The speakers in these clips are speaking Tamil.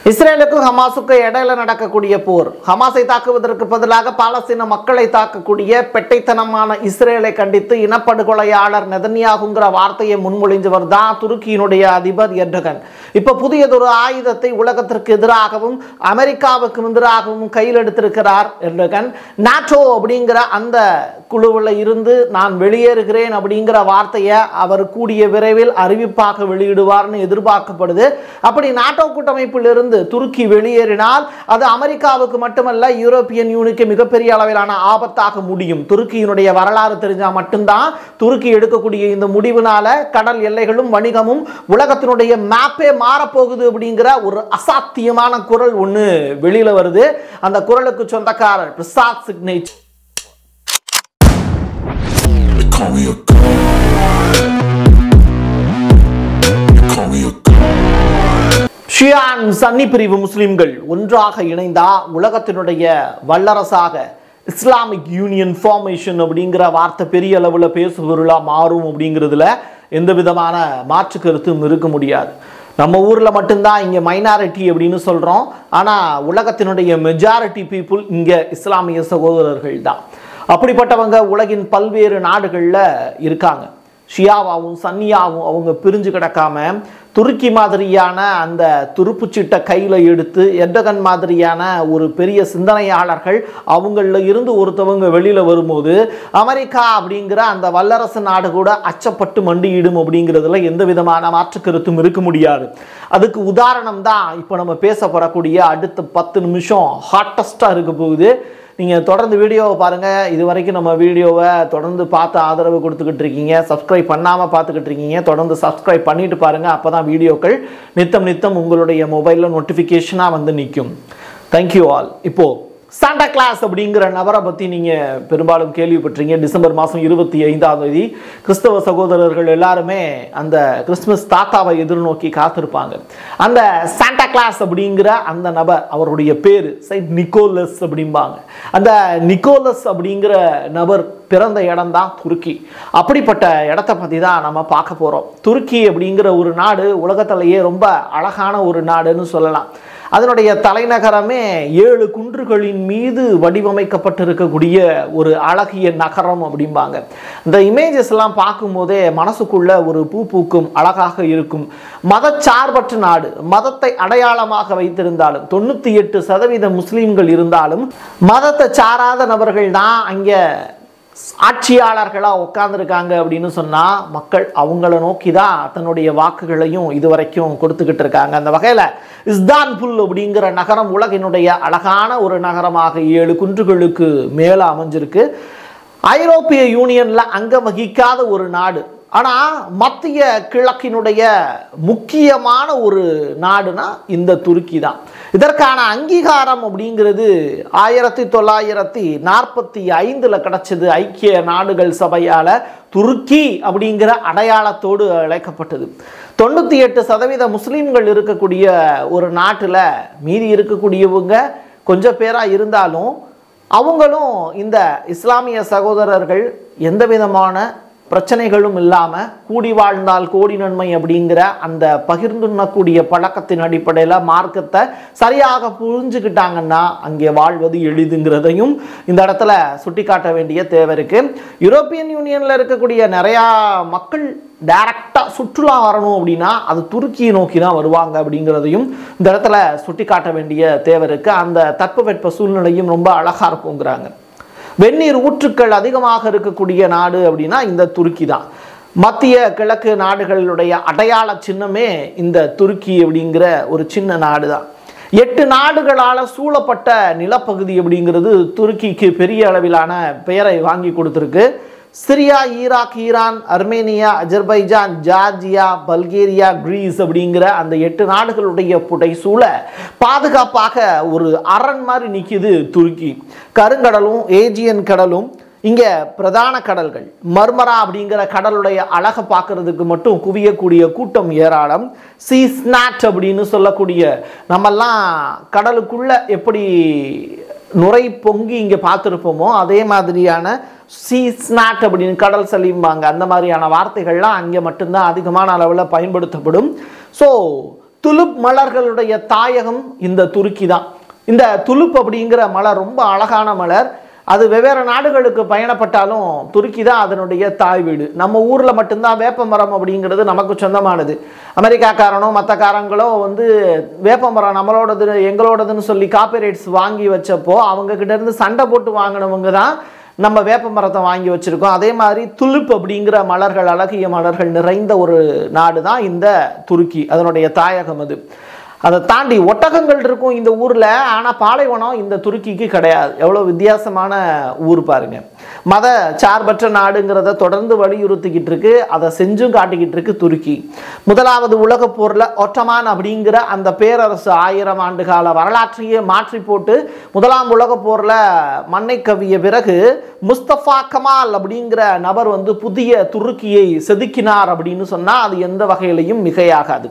இஸ்ரேலுக்கும் ஹமாஸுக்கும் இடையில நடக்கக்கூடிய போர் ஹமாஸை தாக்குவதற்கு பதிலாக பாலஸ்தீன மக்களை தாக்கக்கூடிய பெட்டைத்தனமான இஸ்ரேலை கண்டித்து இனப்படுகொலையாளர் நெதன்யாகுங்கிற வார்த்தையை முன்மொழிஞ்சவர் தான் துருக்கியினுடைய அதிபர் எர்டகன் இப்ப புதியதொரு ஆயுதத்தை உலகத்திற்கு எதிராகவும் அமெரிக்காவுக்கு எதிராகவும் கையில் எடுத்திருக்கிறார் எர்டகன் நாட்டோ அப்படிங்கிற அந்த குழுவில் இருந்து நான் வெளியேறுகிறேன் அப்படிங்கிற வார்த்தையை அவர் கூடிய விரைவில் அறிவிப்பாக வெளியிடுவார்னு எதிர்பார்க்கப்படுது அப்படி நாட்டோ கூட்டமைப்பில் இருந்து துருக்கி வெளியேறினால் அது அமெரிக்காவுக்கு மட்டுமல்ல யூரோப்பியன் யூனியனுக்கு மிகப்பெரிய அளவிலான ஆபத்தாக முடியும் துருக்கியினுடைய வரலாறு தெரிஞ்சால் மட்டும்தான் துருக்கி எடுக்கக்கூடிய இந்த முடிவுனால கடல் எல்லைகளும் வணிகமும் உலகத்தினுடைய மேப்பே மாறப்போகுது அப்படிங்கிற ஒரு அசாத்தியமான குரல் ஒன்று வெளியில வருது அந்த குரலுக்கு சொந்தக்காரர் Prasad signature They call me a god. They call me a god. ஷியான் சன்னி பிரிவு முஸ்லிம்கள் ஒன்றாக இணைந்தா உலகத்தினுடைய வல்லரசாக இஸ்லாமிக் யூனியன் ஃபார்மேஷன் அப்படிங்கிற வார்த்தை பெரிய அளவில் பேசுபொருளாக மாறும் அப்படிங்கிறதுல எந்த விதமான மாற்று கருத்தும் இருக்க முடியாது நம்ம ஊரில் மட்டும்தான் இங்கே மைனாரிட்டி அப்படின்னு சொல்கிறோம் ஆனால் உலகத்தினுடைய மெஜாரிட்டி பீப்புள் இங்கே இஸ்லாமிய சகோதரர்கள் தான் அப்படிப்பட்டவங்க உலகின் பல்வேறு நாடுகளில் இருக்காங்க ஷியாவாவும் சன்னியாவும் அவங்க பிரிஞ்சு கிடக்காம துருக்கி மாதிரியான அந்த துருப்புச்சீட்டை கையில் எடுத்து எர்டகன் மாதிரியான ஒரு பெரிய சிந்தனையாளர்கள் அவங்களில் இருந்து ஒருத்தவங்க வெளியில் வரும்போது அமெரிக்கா அப்படிங்கிற அந்த வல்லரசு நாடு கூட அச்சப்பட்டு மண்டியிடும் அப்படிங்கிறதுல எந்த விதமான மாற்று கருத்தும் இருக்க முடியாது அதுக்கு உதாரணம் தான் இப்போ நம்ம பேச போறக்கூடிய அடுத்த பத்து நிமிஷம் ஹாட்டஸ்டாக இருக்க போகுது நீங்கள் தொடர்ந்து வீடியோவை பாருங்கள் இது வரைக்கும் நம்ம வீடியோவை தொடர்ந்து பார்த்து ஆதரவு கொடுத்துக்கிட்டு இருக்கீங்க சப்ஸ்கிரைப் பண்ணாமல் பார்த்துக்கிட்டு இருக்கீங்க தொடர்ந்து சப்ஸ்கிரைப் பண்ணிட்டு பாருங்கள் அப்போ தான் வீடியோக்கள் நித்தம் நித்தம் உங்களுடைய மொபைலில் நோட்டிஃபிகேஷனாக வந்து நிற்கும் தேங்க்யூ ஆல் இப்போது சாண்டா கிளாஸ் அப்படிங்கிற நபரை பற்றி நீங்கள் பெரும்பாலும் கேள்விப்பட்டீங்க டிசம்பர் மாதம் இருபத்தி ஐந்தாம் தேதி கிறிஸ்தவ சகோதரர்கள் எல்லாருமே அந்த கிறிஸ்துமஸ் தாத்தாவை எதிர்நோக்கி காத்திருப்பாங்க அந்த சாண்டா கிளாஸ் அப்படிங்கிற அந்த நபர் அவருடைய பேர் சைட் நிக்கோலஸ் அப்படிம்பாங்க அந்த நிக்கோலஸ் அப்படிங்கிற நபர் பிறந்த இடம் தான் துருக்கி அப்படிப்பட்ட இடத்த பற்றி தான் நம்ம பார்க்க போகிறோம் துருக்கி அப்படிங்கிற ஒரு நாடு உலகத்திலேயே ரொம்ப அழகான ஒரு நாடுன்னு சொல்லலாம் அதனுடைய தலைநகரமே ஏழு குன்றுகளின் மீது வடிவமைக்கப்பட்டிருக்கக்கூடிய ஒரு அழகிய நகரம் அப்படிம்பாங்க இந்த இமேஜஸ் எல்லாம் பார்க்கும்போதே மனசுக்குள்ள ஒரு பூ பூக்கும் அழகாக இருக்கும் மதச்சார்பற்ற நாடு மதத்தை அடையாளமாக வைத்திருந்தாலும் தொண்ணூற்றி எட்டு சதவீத முஸ்லீம்கள் இருந்தாலும் மதத்தை சாராத நபர்கள் தான் அங்கே ஆட்சியாளர்களாக உட்காந்துருக்காங்க அப்படின்னு சொன்னால் மக்கள் அவங்கள நோக்கி தான் தன்னுடைய வாக்குகளையும் இதுவரைக்கும் கொடுத்துக்கிட்டு இருக்காங்க அந்த வகையில் இஸ்தான்புல் அப்படிங்கிற நகரம் உலகினுடைய அழகான ஒரு நகரமாக ஏழு குன்றுகளுக்கு மேலே அமைஞ்சிருக்கு ஐரோப்பிய யூனியனில் அங்கம் வகிக்காத ஒரு நாடு ஆனால் மத்திய கிழக்கினுடைய முக்கியமான ஒரு நாடுனா இந்த துருக்கி தான் இதற்கான அங்கீகாரம் அப்படிங்கிறது ஆயிரத்தி தொள்ளாயிரத்தி நாற்பத்தி ஐந்தில் கிடச்சது ஐக்கிய நாடுகள் சபையால் துருக்கி அப்படிங்கிற அடையாளத்தோடு அழைக்கப்பட்டது தொண்ணூற்றி எட்டு சதவீத முஸ்லீம்கள் இருக்கக்கூடிய ஒரு நாட்டில் மீதி இருக்கக்கூடியவங்க கொஞ்சம் பேராக இருந்தாலும் அவங்களும் இந்த இஸ்லாமிய சகோதரர்கள் எந்த விதமான பிரச்சனைகளும் இல்லாமல் கூடி வாழ்ந்தால் கோடி நன்மை அப்படிங்கிற அந்த பகிர்ந்துண்ணக்கூடிய பழக்கத்தின் அடிப்படையில் மார்க்கத்தை சரியாக புரிஞ்சுக்கிட்டாங்கன்னா அங்கே வாழ்வது எளிதுங்கிறதையும் இந்த இடத்துல சுட்டிக்காட்ட வேண்டிய தேவை இருக்கு யூரோப்பியன் யூனியனில் இருக்கக்கூடிய நிறையா மக்கள் டைரக்டாக சுற்றுலா வரணும் அப்படின்னா அது துருக்கியை நோக்கி தான் வருவாங்க அப்படிங்கிறதையும் இந்த இடத்துல சுட்டிக்காட்ட வேண்டிய தேவை இருக்குது அந்த தட்பவெட்ப சூழ்நிலையும் ரொம்ப அழகாக இருக்குங்கிறாங்க வெந்நீர் ஊற்றுக்கள் அதிகமாக இருக்கக்கூடிய நாடு அப்படின்னா இந்த துருக்கி தான் மத்திய கிழக்கு நாடுகளுடைய அடையாள சின்னமே இந்த துருக்கி அப்படிங்கிற ஒரு சின்ன நாடு தான் எட்டு நாடுகளால் சூழப்பட்ட நிலப்பகுதி அப்படிங்கிறது துருக்கிக்கு பெரிய அளவிலான பெயரை வாங்கி கொடுத்துருக்கு Syria Iraq Iran Armenia Azerbaijan Georgia Bulgaria Greece அப்படிங்கிற அந்த எட்டு நாடுகளுடைய புடைசூழ பாதுகாப்பாக ஒரு அரண் மாதிரி நிற்கிது துருக்கி கருங்கடலும் ஏஜியன் கடலும் இங்கே பிரதான கடல்கள் மர்மரா அப்படிங்கிற கடலுடைய அழகை பார்க்கறதுக்கு மட்டும் குவியக்கூடிய கூட்டம் ஏராளம் சீ ஸ்நாட் அப்படின்னு சொல்லக்கூடிய நம்மெல்லாம் கடலுக்குள்ள எப்படி நுரை பொங்கி இங்கே பார்த்துருப்போமோ அதே மாதிரியான சீ ஸ்நாட் அப்படின்னு கடல் சலிம்பாங்க அந்த மாதிரியான வார்த்தைகள்லாம் அங்கே மட்டும்தான் அதிகமான அளவில் பயன்படுத்தப்படும் ஸோ துலுப் மலர்களுடைய தாயகம் இந்த துருக்கி தான் இந்த துலுப் அப்படிங்கிற மலர் ரொம்ப அழகான மலர் அது வெவ்வேறு நாடுகளுக்கு பயணப்பட்டாலும் துருக்கி தான் அதனுடைய தாய் வீடு நம்ம ஊரில் மட்டும்தான் வேப்ப மரம் அப்படிங்கிறது நமக்கு சொந்தமானது அமெரிக்காக்காரனோ மற்ற காரங்களோ வந்து வேப்ப மரம் நம்மளோடது எங்களோடதுன்னு சொல்லி காப்பிரைட்ஸ் வாங்கி வச்சப்போ அவங்க கிட்ட இருந்து சண்டை போட்டு வாங்கினவங்க தான் நம்ம வேப்ப மரத்தை வாங்கி வச்சிருக்கோம் அதே மாதிரி துலுப் அப்படிங்கிற மலர்கள் அழகிய மலர்கள் நிறைந்த ஒரு நாடு தான் இந்த துருக்கி அதனுடைய தாயகம் அது அதை தாண்டி ஒட்டகங்கள் இருக்கும் இந்த ஊரில் ஆனால் பாலைவனம் இந்த துருக்கிக்கு கிடையாது எவ்வளோ வித்தியாசமான ஊர் பாருங்க மத சார்பற்ற நாடுங்கிறத தொடர்ந்து வலியுறுத்திக்கிட்டு இருக்கு அதை செஞ்சும் காட்டிக்கிட்டு இருக்கு துருக்கி முதலாவது உலகப் போரில் ஒட்டமான் அப்படிங்கிற அந்த பேரரசு ஆயிரம் ஆண்டு கால வரலாற்றையே மாற்றி போட்டு முதலாம் உலகப் போரில் மண்ணை கவிய பிறகு முஸ்தபா கமால் அப்படிங்கிற நபர் வந்து புதிய துருக்கியை செதுக்கினார் அப்படின்னு சொன்னால் அது எந்த வகையிலையும் மிகையாகாது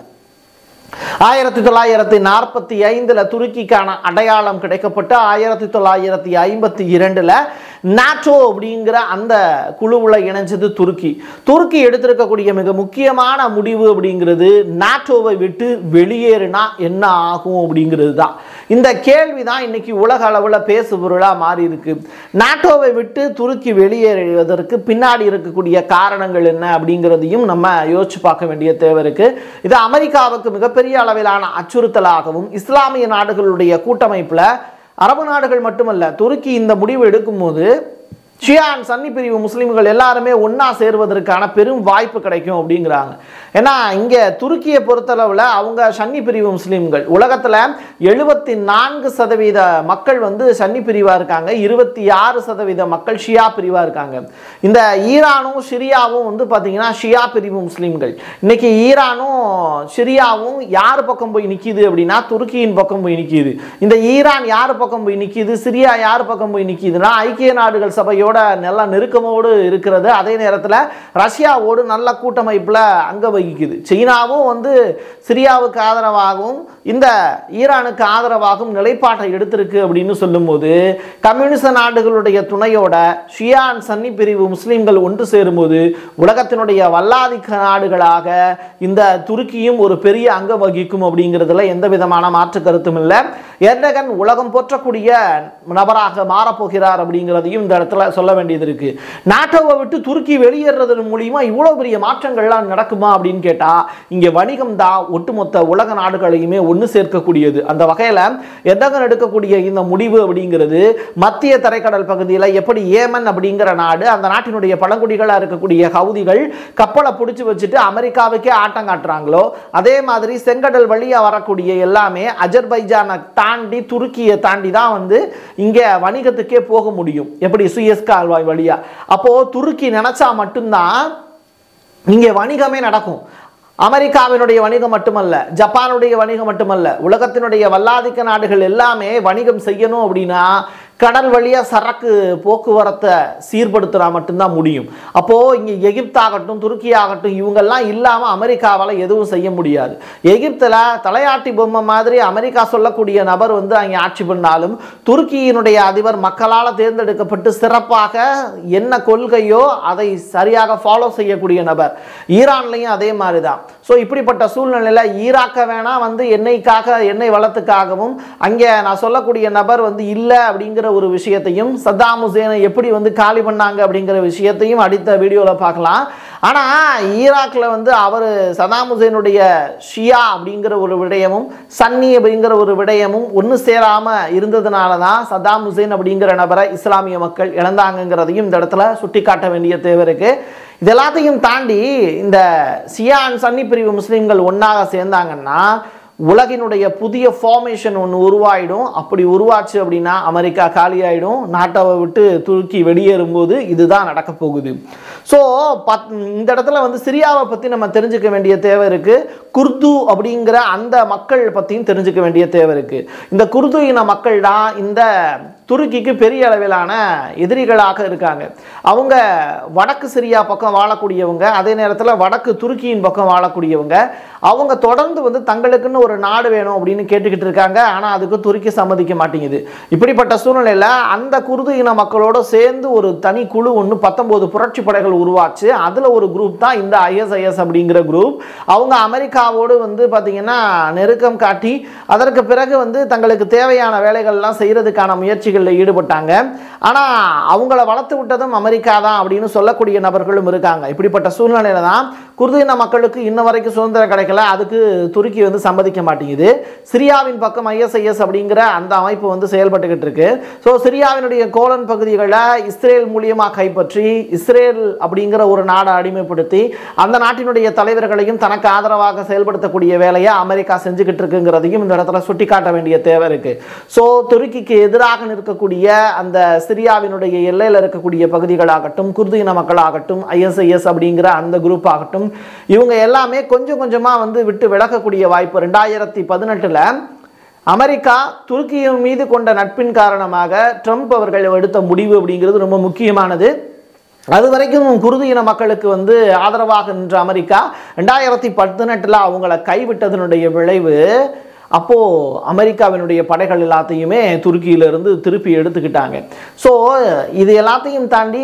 ஆயிரத்தி தொள்ளாயிரத்தி நாற்பத்தி ஐந்தில் துருக்கிக்கான அடையாளம் கிடைக்கப்பட்டு ஆயிரத்தி தொள்ளாயிரத்தி ஐம்பத்தி இரண்டில் நாட்டோ அப்படிங்கிற அந்த குழுவில் இணைஞ்சது துருக்கி துருக்கி எடுத்திருக்கக்கூடிய மிக முக்கியமான முடிவு அப்படிங்கிறது நாட்டோவை விட்டு வெளியேறினா என்ன ஆகும் அப்படிங்கிறது தான் இந்த கேள்வி தான் இன்னைக்கு உலக அளவில் பேசு பொருளாக மாறி இருக்கு நாட்டோவை விட்டு துருக்கி வெளியேறுவதற்கு பின்னாடி இருக்கக்கூடிய காரணங்கள் என்ன அப்படிங்கிறதையும் நம்ம யோசிச்சு பார்க்க வேண்டிய தேவை இருக்கு இது அமெரிக்காவுக்கு மிகப்பெரிய அளவிலான அச்சுறுத்தலாகவும் இஸ்லாமிய நாடுகளுடைய கூட்டமைப்பில் அரபு நாடுகள் மட்டுமல்ல துருக்கி இந்த முடிவு எடுக்கும்போது ஷியான் சன்னி பிரிவு முஸ்லீம்கள் எல்லாருமே ஒன்றா சேருவதற்கான பெரும் வாய்ப்பு கிடைக்கும் அப்படிங்கிறாங்க ஏன்னா இங்கே துருக்கியை பொறுத்தளவில் அவங்க சன்னி பிரிவு முஸ்லீம்கள் உலகத்தில் எழுபத்தி நான்கு சதவீத மக்கள் வந்து சன்னி பிரிவாக இருக்காங்க இருபத்தி ஆறு சதவீத மக்கள் ஷியா பிரிவாக இருக்காங்க இந்த ஈரானும் சிரியாவும் வந்து பார்த்தீங்கன்னா ஷியா பிரிவு முஸ்லீம்கள் இன்னைக்கு ஈரானும் சிரியாவும் யார் பக்கம் போய் நிற்கிது அப்படின்னா துருக்கியின் பக்கம் போய் நிற்கிது இந்த ஈரான் யார் பக்கம் போய் நிற்கிது சிரியா யார் பக்கம் போய் நிற்கிதுன்னா ஐக்கிய நாடுகள் சபையோட நல்ல நெருக்கமோடு இருக்கிறது அதே நேரத்தில் ரஷ்யாவோடு நல்ல கூட்டமைப்பில் அங்க வகிக்குது சீனாவும் வந்து சிரியாவுக்கு ஆதரவாகவும் இந்த ஈரானுக்கு ஆதரவாகவும் நிலைப்பாட்டை எடுத்திருக்கு அப்படின்னு சொல்லும்போது கம்யூனிச நாடுகளுடைய துணையோட ஷியான் சன்னி பிரிவு முஸ்லீம்கள் ஒன்று சேரும்போது உலகத்தினுடைய வல்லாதிக்க நாடுகளாக இந்த துருக்கியும் ஒரு பெரிய அங்கம் வகிக்கும் அப்படிங்கிறதுல எந்த விதமான மாற்று கருத்தும் இல்லை எர்டகன் உலகம் போற்றக்கூடிய நபராக மாறப்போகிறார் அப்படிங்கிறதையும் இந்த இடத்துல சொல்ல வேண்டியது இருக்கு நாட்டோவை விட்டு துருக்கி வெளியேறதன் மூலியமா இவ்வளவு பெரிய மாற்றங்கள்லாம் நடக்குமா அப்படின்னு கேட்டா இங்க வணிகம் தான் ஒட்டுமொத்த உலக நாடுகளையுமே ஒன்று சேர்க்கக்கூடியது அந்த வகையில எர்டகன் எடுக்கக்கூடிய இந்த முடிவு அப்படிங்கிறது மத்திய தரைக்கடல் பகுதியில் எப்படி ஏமன் அப்படிங்கிற நாடு அந்த நாட்டினுடைய பழங்குடிகளாக இருக்கக்கூடிய ஹவுதிகள் கப்பலை பிடிச்சி வச்சுட்டு அமெரிக்காவுக்கே ஆட்டம் காட்டுறாங்களோ அதே மாதிரி செங்கடல் வழியாக வரக்கூடிய எல்லாமே அஜர்பைஜானை தாண்டி துருக்கியை தாண்டி தான் வந்து இங்கே வணிகத்துக்கே போக முடியும் எப்படி சுயஸ் கால்வாய் வழியா அப்போ துருக்கி நினைச்சா மட்டும்தான் இங்கே வணிகமே நடக்கும் அமெரிக்காவினுடைய வணிகம் மட்டுமல்ல ஜப்பானுடைய வணிகம் மட்டுமல்ல உலகத்தினுடைய வல்லாதிக்க நாடுகள் எல்லாமே வணிகம் செய்யணும் அப்படின்னா கடல் வழியாக சரக்கு போக்குவரத்தை சீர்படுத்தினா மட்டும்தான் முடியும் அப்போது இங்கே எகிப்தாகட்டும் துருக்கி ஆகட்டும் இவங்கெல்லாம் இல்லாமல் அமெரிக்காவால் எதுவும் செய்ய முடியாது எகிப்தில் தலையாட்டி பொம்மை மாதிரி அமெரிக்கா சொல்லக்கூடிய நபர் வந்து அங்கே ஆட்சி பண்ணாலும் துருக்கியினுடைய அதிபர் மக்களால் தேர்ந்தெடுக்கப்பட்டு சிறப்பாக என்ன கொள்கையோ அதை சரியாக ஃபாலோ செய்யக்கூடிய நபர் ஈரான்லையும் அதே மாதிரி தான் ஸோ இப்படிப்பட்ட சூழ்நிலையில் ஈராக்க வேணா வந்து எண்ணெய்க்காக எண்ணெய் வளத்துக்காகவும் அங்கே நான் சொல்லக்கூடிய நபர் வந்து இல்லை அப்படிங்கிற ஒரு விஷயத்தையும் சத்தாம் ஹுசேனை எப்படி வந்து காலி பண்ணாங்க அப்படிங்கிற விஷயத்தையும் அடுத்த வீடியோவில் பார்க்கலாம் ஆனால் ஈராக்கில் வந்து அவர் சதாம் ஹுசேனுடைய ஷியா அப்படிங்கிற ஒரு விடயமும் சன்னி அப்படிங்கிற ஒரு விடயமும் ஒன்று சேராமல் இருந்ததுனால தான் சதாம் ஹுசேன் அப்படிங்கிற நபரை இஸ்லாமிய மக்கள் இழந்தாங்கங்கிறதையும் இந்த இடத்துல சுட்டி காட்ட வேண்டிய தேவை இருக்குது இது எல்லாத்தையும் தாண்டி இந்த சியான் சன்னி பிரிவு முஸ்லீம்கள் ஒன்றாக சேர்ந்தாங்கன்னா உலகினுடைய புதிய ஃபார்மேஷன் ஒன்று உருவாயிடும் அப்படி உருவாச்சு அப்படின்னா அமெரிக்கா காலியாயிடும் நாட்டை விட்டு துருக்கி வெளியேறும்போது இதுதான் நடக்க போகுது ஸோ பத் இந்த இடத்துல வந்து சிரியாவை பற்றி நம்ம தெரிஞ்சுக்க வேண்டிய தேவை இருக்குது குர்து அப்படிங்கிற அந்த மக்கள் பற்றியும் தெரிஞ்சுக்க வேண்டிய தேவை இருக்குது இந்த குர்து இன மக்கள் தான் இந்த துருக்கிக்கு பெரிய அளவிலான எதிரிகளாக இருக்காங்க அவங்க வடக்கு சிரியா பக்கம் வாழக்கூடியவங்க அதே நேரத்தில் வடக்கு துருக்கியின் பக்கம் வாழக்கூடியவங்க அவங்க தொடர்ந்து வந்து தங்களுக்குன்னு ஒரு நாடு வேணும் அப்படின்னு கேட்டுக்கிட்டு இருக்காங்க ஆனால் அதுக்கு துருக்கி சம்மதிக்க மாட்டேங்குது இப்படிப்பட்ட சூழ்நிலையில் அந்த குருது இன மக்களோட சேர்ந்து ஒரு தனி குழு ஒன்று பத்தொம்போது புரட்சி படைகள் உருவாச்சு அதில் ஒரு குரூப் தான் இந்த ஐஎஸ்ஐஎஸ் அப்படிங்கிற குரூப் அவங்க அமெரிக்காவோடு வந்து பார்த்திங்கன்னா நெருக்கம் காட்டி அதற்கு பிறகு வந்து தங்களுக்கு தேவையான வேலைகள்லாம் செய்கிறதுக்கான முயற்சிகளில் ஈடுபட்டாங்க ஆனால் அவங்கள வளர்த்து விட்டதும் அமெரிக்கா தான் அப்படின்னு சொல்லக்கூடிய நபர்களும் இருக்காங்க இப்படிப்பட்ட சூழ்நிலையில தான் குர்து இன மக்களுக்கு இன்ன வரைக்கும் சுதந்திரம் கிடைக்கல அதுக்கு துருக்கி வந்து சம்மதிக்க மாட்டேங்குது சிரியாவின் பக்கம் ஐஎஸ்ஐஎஸ் அப்படிங்கிற அந்த அமைப்பு வந்து செயல்பட்டுக்கிட்டு இருக்கு ஸோ சிரியாவினுடைய கோலன் பகுதிகளை இஸ்ரேல் மூலியமாக கைப்பற்றி இஸ்ரேல் அப்படிங்கிற ஒரு நாடை அடிமைப்படுத்தி அந்த நாட்டினுடைய தலைவர்களையும் தனக்கு ஆதரவாக செயல்படுத்தக்கூடிய வேலையை அமெரிக்கா செஞ்சுக்கிட்டு இருக்குங்கிறதையும் இந்த இடத்துல சுட்டிக்காட்ட வேண்டிய தேவை இருக்கு ஸோ துருக்கிக்கு எதிராக நிற்கக்கூடிய அந்த சிரியாவினுடைய எல்லையில் இருக்கக்கூடிய பகுதிகளாகட்டும் குர்து இன மக்களாகட்டும் ஐஎஸ்ஐஎஸ் அப்படிங்கிற அந்த குரூப் ஆகட்டும் இவங்க எல்லாமே கொஞ்சம் கொஞ்சமாக வந்து விட்டு விலகக்கூடிய வாய்ப்பு ரெண்டாயிரத்தி பதினெட்டில் அமெரிக்கா துருக்கியின் மீது கொண்ட நட்பின் காரணமாக ட்ரம்ப் அவர்கள் எடுத்த முடிவு அப்படிங்கிறது ரொம்ப முக்கியமானது அது வரைக்கும் குருது இன மக்களுக்கு வந்து ஆதரவாக நின்ற அமெரிக்கா ரெண்டாயிரத்தி பதினெட்டில் அவங்கள கைவிட்டதனுடைய விளைவு அப்போது அமெரிக்காவினுடைய படைகள் எல்லாத்தையுமே துருக்கியிலிருந்து திருப்பி எடுத்துக்கிட்டாங்க ஸோ இது எல்லாத்தையும் தாண்டி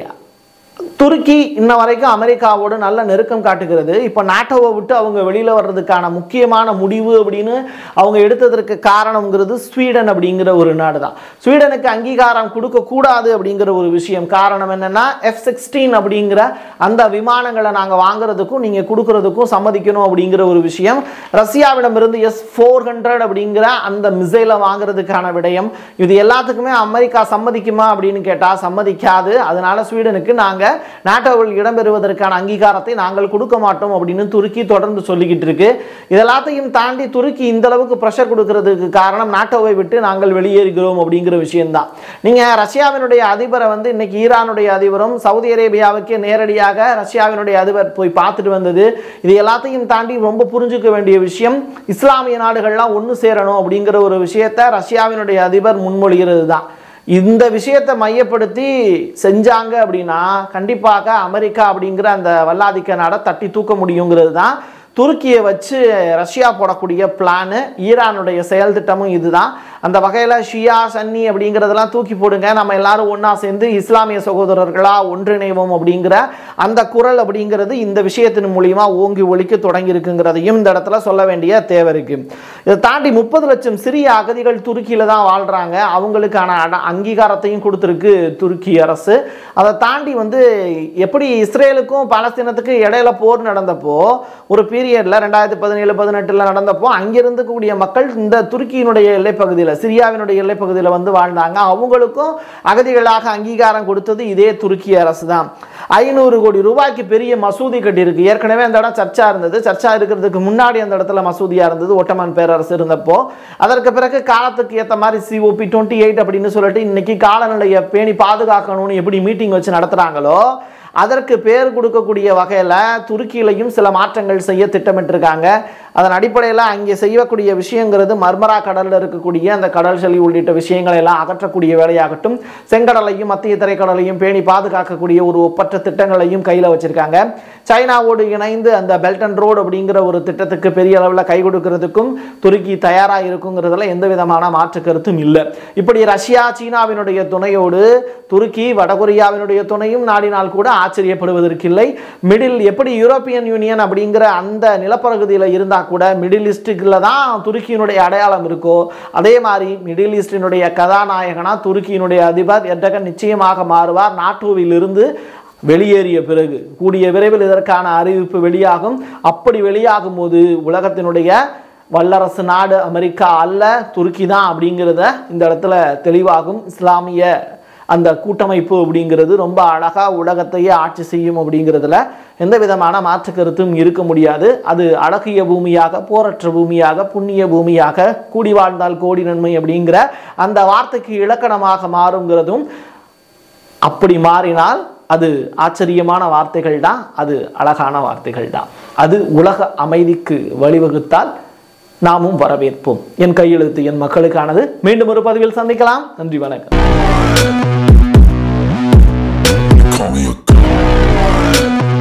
துருக்கி இன்ன வரைக்கும் அமெரிக்காவோடு நல்ல நெருக்கம் காட்டுகிறது இப்போ நாட்டோவை விட்டு அவங்க வெளியில் வர்றதுக்கான முக்கியமான முடிவு அப்படின்னு அவங்க எடுத்ததற்கு காரணம்ங்கிறது ஸ்வீடன் அப்படிங்கிற ஒரு நாடு தான் ஸ்வீடனுக்கு அங்கீகாரம் கொடுக்கக்கூடாது அப்படிங்கிற ஒரு விஷயம் காரணம் என்னென்னா எஃப் சிக்ஸ்டீன் அப்படிங்கிற அந்த விமானங்களை நாங்கள் வாங்குறதுக்கும் நீங்கள் கொடுக்கறதுக்கும் சம்மதிக்கணும் அப்படிங்கிற ஒரு விஷயம் ரஷ்யாவிடமிருந்து எஸ் ஃபோர் ஹண்ட்ரட் அப்படிங்கிற அந்த மிசைலை வாங்குறதுக்கான விடயம் இது எல்லாத்துக்குமே அமெரிக்கா சம்மதிக்குமா அப்படின்னு கேட்டால் சம்மதிக்காது அதனால ஸ்வீடனுக்கு நாங்கள் நாட்டோவில் இடம்பெறுவதற்கான அங்கீகாரத்தை நாங்கள் கொடுக்க மாட்டோம் அப்படின்னு துருக்கி தொடர்ந்து சொல்லிக்கிட்டு இருக்கு இதெல்லாத்தையும் தாண்டி துருக்கி இந்த அளவுக்கு ப்ரெஷர் கொடுக்கறதுக்கு காரணம் நாட்டோவை விட்டு நாங்கள் வெளியேறுகிறோம் அப்படிங்கிற விஷயம்தான் நீங்கள் ரஷ்யாவினுடைய அதிபரை வந்து இன்னைக்கு ஈரானுடைய அதிபரும் சவுதி அரேபியாவுக்கு நேரடியாக ரஷ்யாவினுடைய அதிபர் போய் பார்த்துட்டு வந்தது இது எல்லாத்தையும் தாண்டி ரொம்ப புரிஞ்சுக்க வேண்டிய விஷயம் இஸ்லாமிய நாடுகள்லாம் ஒன்று சேரணும் அப்படிங்கிற ஒரு விஷயத்தை ரஷ்யாவினுடைய அதிபர் முன்மொழிகிறது தான் இந்த விஷயத்தை மையப்படுத்தி செஞ்சாங்க அப்படின்னா கண்டிப்பாக அமெரிக்கா அப்படிங்கிற அந்த வல்லாதிக்க நாடை தட்டி தூக்க முடியுங்கிறது தான் துருக்கியை வச்சு ரஷ்யா போடக்கூடிய பிளானு ஈரானுடைய செயல் திட்டமும் இதுதான் அந்த வகையில் ஷியா சன்னி அப்படிங்கிறதெல்லாம் தூக்கி போடுங்க நம்ம எல்லாரும் ஒன்றா சேர்ந்து இஸ்லாமிய சகோதரர்களாக ஒன்றிணைவோம் அப்படிங்கிற அந்த குரல் அப்படிங்கிறது இந்த விஷயத்தின் மூலியமா ஓங்கி ஒழிக்க தொடங்கி இருக்குங்கிறதையும் இந்த இடத்துல சொல்ல வேண்டிய தேவை இருக்கு இதை தாண்டி முப்பது லட்சம் சிறிய அகதிகள் துருக்கியில் தான் வாழ்கிறாங்க அவங்களுக்கான அட- அங்கீகாரத்தையும் கொடுத்துருக்கு துருக்கி அரசு அதை தாண்டி வந்து எப்படி இஸ்ரேலுக்கும் பாலஸ்தீனத்துக்கும் இடையில போர் நடந்தப்போ ஒரு பீரியடில் ரெண்டாயிரத்தி பதினேழு பதினெட்டில் நடந்தப்போ அங்கிருந்து கூடிய மக்கள் இந்த துருக்கியினுடைய எல்லைப்பகுதியில் சிரியாவினுடைய எல்லைப்பகுதியில் வந்து வாழ்ந்தாங்க அவங்களுக்கும் அகதிகளாக அங்கீகாரம் கொடுத்தது இதே துருக்கி அரசு தான் ஐநூறு கோடி ரூபாய்க்கு பெரிய மசூதி கட்டியிருக்கு ஏற்கனவே அந்த இடம் சர்ச்சா இருந்தது சர்ச்சா இருக்கிறதுக்கு முன்னாடி அந்த இடத்துல மசூதியா இருந்தது ஒட்டமான் பேரரசு இருந்தப்போ அதற்கு பிறகு காலத்துக்கு ஏற்ற மாதிரி சிஓபி டுவெண்ட்டி எயிட் அப்படின்னு சொல்லிட்டு இன்னைக்கு காலநிலையை பேணி பாதுகாக்கணும்னு எப்படி மீட்டிங் வச்சு நடத்துறாங்களோ அதற்கு பேர் கொடுக்கக்கூடிய வகையில் துருக்கியிலையும் சில மாற்றங்கள் செய்ய திட்டமிட்டிருக்காங்க அதன் அடிப்படையில் அங்கே செய்யக்கூடிய விஷயங்கிறது மர்மரா கடலில் இருக்கக்கூடிய அந்த கடல் செலி உள்ளிட்ட விஷயங்களை எல்லாம் அகற்றக்கூடிய வேலையாகட்டும் செங்கடலையும் மத்திய திரைக்கடலையும் பேணி பாதுகாக்கக்கூடிய ஒரு ஒப்பற்ற திட்டங்களையும் கையில் வச்சிருக்காங்க சைனாவோடு இணைந்து அந்த பெல்ட் அண்ட் ரோடு அப்படிங்கிற ஒரு திட்டத்துக்கு பெரிய அளவில் கை கொடுக்கறதுக்கும் துருக்கி தயாராக இருக்குங்கிறதுல எந்த விதமான மாற்று கருத்தும் இல்லை இப்படி ரஷ்யா சீனாவினுடைய துணையோடு துருக்கி வடகொரியாவினுடைய துணையும் நாடினால் கூட ஆச்சரியப்படுவதற்கில்லை மிடில் எப்படி யூரோப்பியன் யூனியன் அப்படிங்கிற அந்த நிலப்பகுதியில் இருந்தால் கூட மிடில் ஈஸ்ட்டுக்குள்ள தான் துருக்கியினுடைய அடையாளம் இருக்கோ அதே மாதிரி மிடில் ஈஸ்டினுடைய கதாநாயகனா துருக்கியினுடைய அதிபர் எட்டகன் நிச்சயமாக மாறுவார் நாட்டோவிலிருந்து வெளியேறிய பிறகு கூடிய விரைவில் இதற்கான அறிவிப்பு வெளியாகும் அப்படி வெளியாகும் போது உலகத்தினுடைய வல்லரசு நாடு அமெரிக்கா அல்ல துருக்கி தான் அப்படிங்கிறத இந்த இடத்துல தெளிவாகும் இஸ்லாமிய அந்த கூட்டமைப்பு அப்படிங்கிறது ரொம்ப அழகாக உலகத்தையே ஆட்சி செய்யும் அப்படிங்கிறதுல எந்த விதமான மாற்று கருத்தும் இருக்க முடியாது அது அழகிய பூமியாக போரற்ற பூமியாக புண்ணிய பூமியாக கூடி வாழ்ந்தால் கோடி நன்மை அப்படிங்கிற அந்த வார்த்தைக்கு இலக்கணமாக மாறுங்கிறதும் அப்படி மாறினால் அது ஆச்சரியமான வார்த்தைகள் தான் அது அழகான வார்த்தைகள் தான் அது உலக அமைதிக்கு வழிவகுத்தால் நாமும் வரவேற்போம் என் கையெழுத்து என் மக்களுக்கானது மீண்டும் ஒரு பதிவில் சந்திக்கலாம் நன்றி வணக்கம் Call me a god.